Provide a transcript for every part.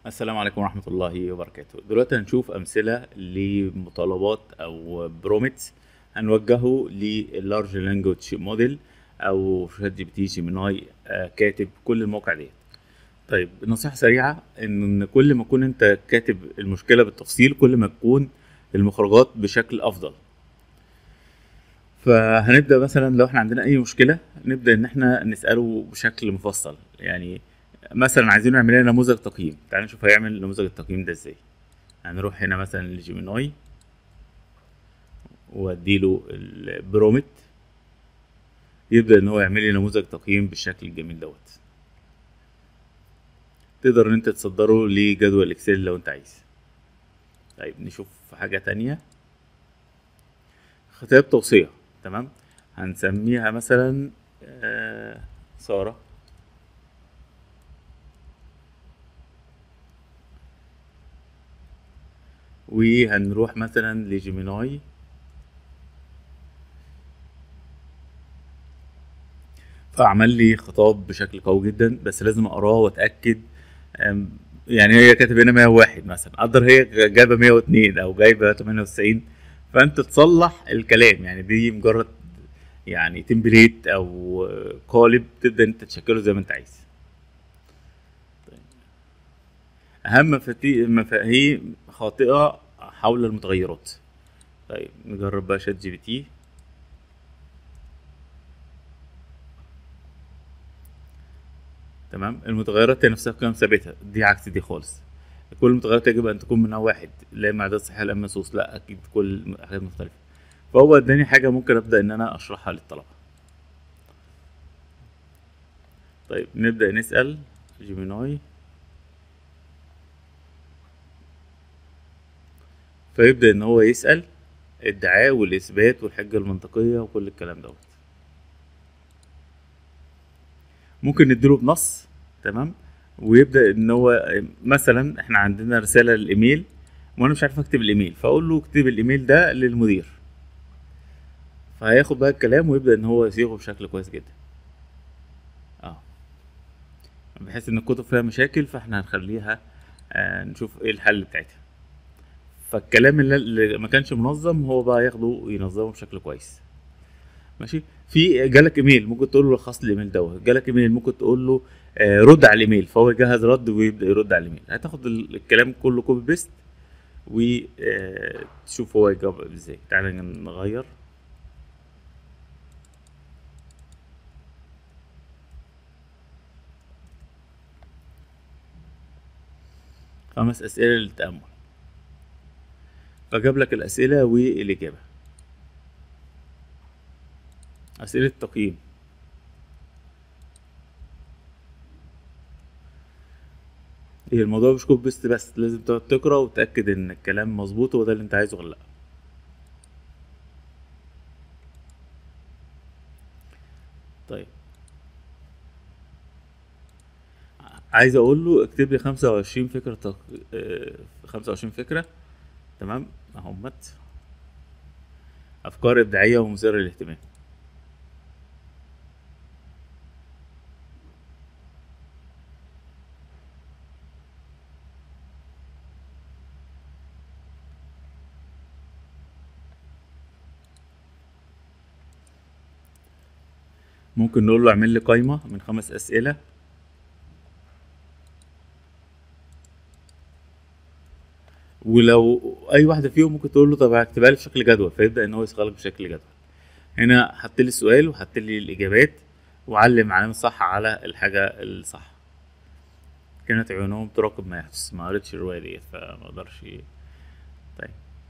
السلام عليكم ورحمة الله وبركاته دلوقتي هنشوف أمثلة لمطالبات أو بروميتس هنوجهه للارج لانجوج موديل أو شات جي بي تي جيميناي آه، كاتب كل المواقع ديت طيب نصيحة سريعة إن كل ما تكون أنت كاتب المشكلة بالتفصيل كل ما تكون المخرجات بشكل أفضل فهنبدأ مثلا لو احنا عندنا أي مشكلة نبدأ إن احنا نسأله بشكل مفصل يعني مثلا عايزين نعمل لنا نموذج تقييم تعال نشوف هيعمل نموذج التقييم ده ازاي هنروح هنا مثلا لجيميناي واديله البرومت يبدأ ان هو يعمل لي نموذج تقييم بالشكل الجميل دوت تقدر ان انت تصدره لجدول اكسل لو انت عايز طيب نشوف حاجة تانية خطاب توصية تمام هنسميها مثلا آه سارة وهنروح مثلا لجيميناي فعمل لي خطاب بشكل قوي جدا بس لازم اقراه واتاكد أم، يعني هي كاتب هنا 101 مثلا قدر هي جايبه 102 او جايبه 98 فانت تصلح الكلام يعني دي مجرد يعني تمبليت او قالب تبدا انت تشكله زي ما انت عايز اهم مفاتي- مفاهيم خاطئه حول المتغيرات طيب نجرب بقى شات جي بي تي تمام المتغيرات هي نفسها قيم ثابته دي عكس دي خالص كل المتغيرات يجب ان تكون منها واحد لا اما عدد صحيح لا اما منصوص لا اكيد كل حاجات مختلفه فهو اداني حاجه ممكن ابدا ان انا اشرحها للطلبه طيب نبدا نسال جيميناي فيبدأ إن هو يسأل الدعاء والإثبات والحجة المنطقية وكل الكلام دوت ممكن نديله بنص تمام ويبدأ إن هو مثلا إحنا عندنا رسالة للإيميل وأنا مش عارف أكتب الإيميل فأقول له اكتب الإيميل ده للمدير فهياخد بقى الكلام ويبدأ إن هو يصيغه بشكل كويس جدا اه بحيث إن الكتب فيها مشاكل فإحنا هنخليها آه نشوف إيه الحل بتاعتها فالكلام اللي اللي ما كانش منظم هو بقى ياخده وينظمه بشكل كويس ماشي في جالك ايميل ممكن تقول له لخص لي الايميل دوت جالك ايميل ممكن تقول له آه، رد على الايميل فهو يجهز رد ويبدا يرد على الايميل هتاخد ال- الكلام كله كوبي بيست وتشوف هو يجاوب ازاي تعالى نغير خمس اسئله للتامل فجاب لك الاسئله والاجابه اسئله تقييم هي الموضوع مش كوب بيست بس لازم تقعد تقرا وتاكد ان الكلام مظبوط هو ده اللي انت عايزه ولا لا طيب عايز اقول له اكتب لي 25 فكره تق... آه، 25 فكره تمام اهمت افكار ابداعيه ومثيره للاهتمام ممكن نقول له اعمل لي قائمه من خمس اسئله ولو اي واحده فيهم ممكن تقول له طب اكتبها لي بشكل جدول فيبدا ان هو يصيغها لك بشكل جدول هنا حط لي السؤال وحط لي الاجابات وعلم علامه صح على الحاجه الصح كانت عيونهم تراقب ما يحدث ما قريتش الروايه ديت فما اقدرش طيب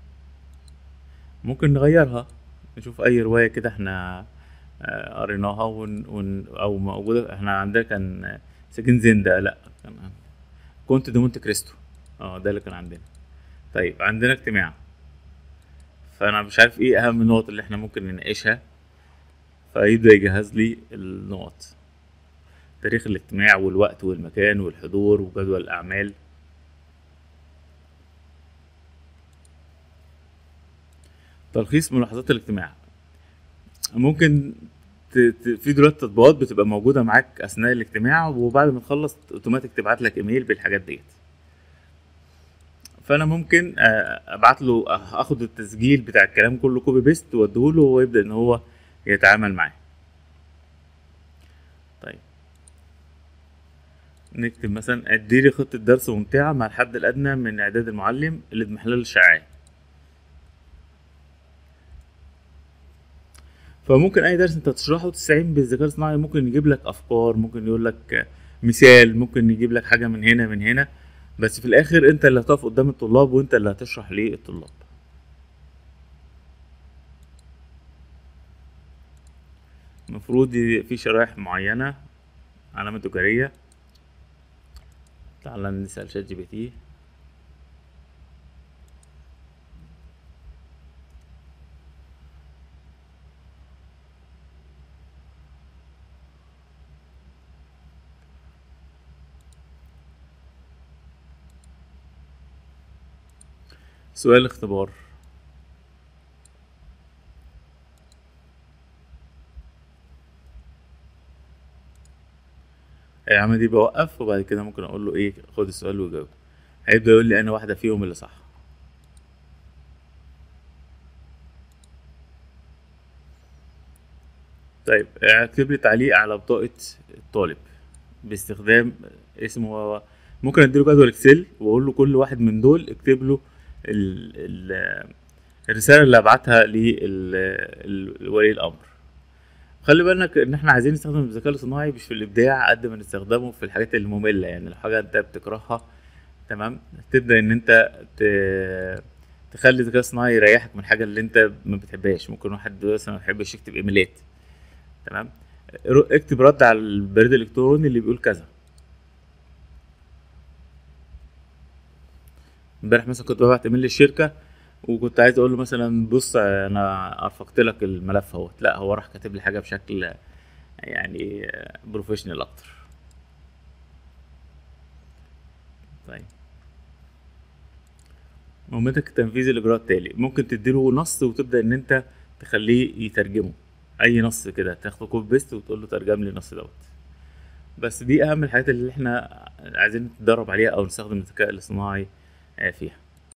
ممكن نغيرها نشوف اي روايه كده احنا آه، قريناها ون... ون... او موجوده احنا عندنا كان سجن زندا لا كان كنت دي مونte كريستو اه ده اللي كان عندنا طيب عندنا اجتماع فانا مش عارف ايه اهم النقط اللي احنا ممكن نناقشها فيبدا يجهز لي النقط تاريخ الاجتماع والوقت والمكان والحضور وجدول الاعمال تلخيص ملاحظات الاجتماع ممكن ت- ت- في دلوقتي تطبيقات بتبقى موجوده معاك اثناء الاجتماع وبعد ما تخلص اوتوماتيك تبعت لك ايميل بالحاجات ديت فانا ممكن آه، ابعت له اخد التسجيل بتاع الكلام كله كوبي بيست واديه له وهو يبدا ان هو يتعامل معاه طيب نكتب مثلا اديلي خطة درس ممتعة مع الحد الأدنى من إعداد المعلم لإضمحلال الشائعات فممكن أي درس أنت تشرحه تستعين بالذكاء الصناعي ممكن يجيب لك أفكار ممكن يقول لك مثال ممكن يجيب لك حاجة من هنا من هنا بس في الآخر أنت اللي هتقف قدام الطلاب وأنت اللي هتشرح للطلاب المفروض ي- في شرائح معينة علامة تجارية تعالى نسأل شات جي بي تي سؤال اختبار العمل دي بوقف وبعد كده ممكن اقول له ايه خد السؤال وجاوب هيبدأ يقول لي انا واحدة فيهم اللي صح طيب اكتب لي تعليق على بطاقة الطالب باستخدام اسمه ممكن اديله جدول اكسل واقول له كل واحد من دول اكتب له ال ال الرسالة اللي ابعتها لولي الامر خلي بالك ان احنا عايزين نستخدم الذكاء الصناعي مش في الابداع قد ما نستخدمه في الحاجات المملة يعني لو حاجة انت بتكرهها تمام تبدأ ان انت ت... تخلي الذكاء الصناعي يريحك من الحاجة اللي انت ما بتحبهاش ممكن واحد مثلا ما يحبش يكتب ايميلات تمام رو- اكتب رد على البريد الالكتروني اللي بيقول كذا امبارح مثلا كنت ببعت ايميل للشركه وكنت عايز اقول له مثلا بص انا ارفقت لك الملف اهوت لا هو راح كاتب لي حاجه بشكل يعني بروفيشنال اكتر طيب مهمتك تنفيذ الاجراء التالي ممكن تديله نص وتبدا ان انت تخليه يترجمه اي نص كده تاخده كوبي بيست وتقول له ترجم لي النص دوت بس دي اهم الحاجات اللي احنا عايزين نتدرب عليها او نستخدم الذكاء الاصطناعي آه، فيها